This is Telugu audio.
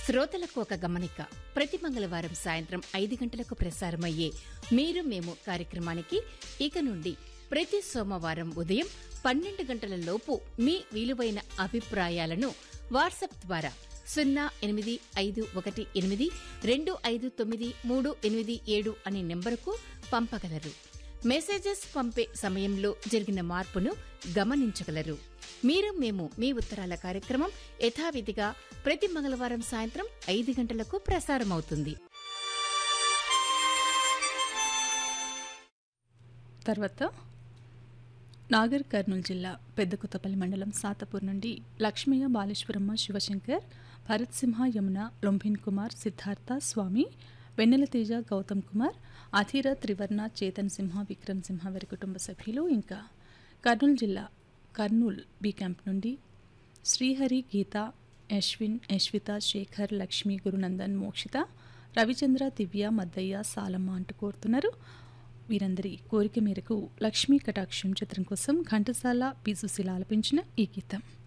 శ్రోతలకు ఒక గమనిక ప్రతి మంగళవారం సాయంత్రం ఐదు గంటలకు ప్రసారమయ్యే మీరు మేము కార్యక్రమానికి ఇక నుండి ప్రతి సోమవారం ఉదయం పన్నెండు గంటల లోపు మీ విలువైన అభిప్రాయాలను వాట్సాప్ ద్వారా సున్నా ఎనిమిది ఐదు ఒకటి ఎనిమిది రెండు ఐదు తొమ్మిది మూడు ఎనిమిది ఏడు అనే నెంబరుకు పంపగలరు మెసేజెస్ పంపే సమయంలో జరిగిన మార్పును గమనించగలరు మీరు మేము మీ ఉత్తరాల కార్యక్రమం యథావిధిగా ప్రతి మంగళవారం సాయంత్రం ఐదు గంటలకు ప్రసారమవుతుంది తర్వాత నాగర్ కర్నూలు జిల్లా పెద్దకొత్తపల్లి మండలం సాతపూర్ నుండి లక్ష్మయ్య బాలేశ్వరమ్మ శివశంకర్ భరత్ సింహ యమున లొంభిన్ కుమార్ సిద్ధార్థ స్వామి వెన్నెల తేజ గౌతమ్ కుమార్ అధీర త్రివర్ణ చేతన్ సింహ విక్రమ్ సింహ వారి కుటుంబ సభ్యులు ఇంకా కర్నూలు జిల్లా కర్నూల్ బి క్యాంప్ నుండి శ్రీహరి గీత యశ్విన్ యశ్విత శేఖర్ లక్ష్మి గురునందన్ మోక్షిత రవిచంద్ర దివ్య మద్దయ్య సాలమ్మ అంటూ కోరుతున్నారు వీరందరి కోరిక మేరకు లక్ష్మీ కటాక్షం చిత్రం కోసం ఘంటసాల పీసుశిల ఆలపించిన ఈ గీతం